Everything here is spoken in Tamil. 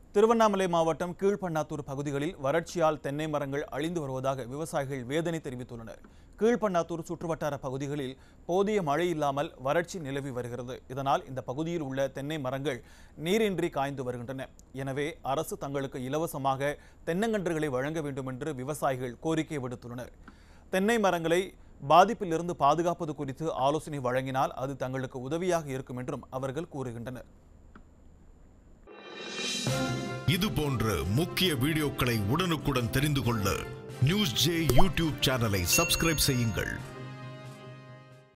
திருவண்ணாமலை மாவட்டம் கீழ்பண்ணாத்தூர் பகுதிகளில் வறட்சியால் தென்னை மரங்கள் அழிந்து வருவதாக விவசாயிகள் வேதனை தெரிவித்துள்ளனர் கீழ்பண்ணாத்தூர் சுற்றுவட்டார பகுதிகளில் போதிய மழை இல்லாமல் வறட்சி நிலவி வருகிறது இதனால் இந்த பகுதியில் உள்ள தென்னை மரங்கள் நீரின்றி காய்ந்து வருகின்றன எனவே அரசு தங்களுக்கு இலவசமாக தென்னங்கன்றுகளை வழங்க வேண்டும் என்று விவசாயிகள் கோரிக்கை விடுத்துள்ளனர் தென்னை மரங்களை பாதிப்பிலிருந்து பாதுகாப்பது குறித்து ஆலோசனை வழங்கினால் அது தங்களுக்கு உதவியாக இருக்கும் என்றும் அவர்கள் கூறுகின்றனர் இது போன்ற முக்கிய வீடியோக்களை உடனுக்குடன் தெரிந்து கொள்ள நியூஸ் ஜே யூடியூப் சேனலை சப்ஸ்கிரைப் செய்யுங்கள்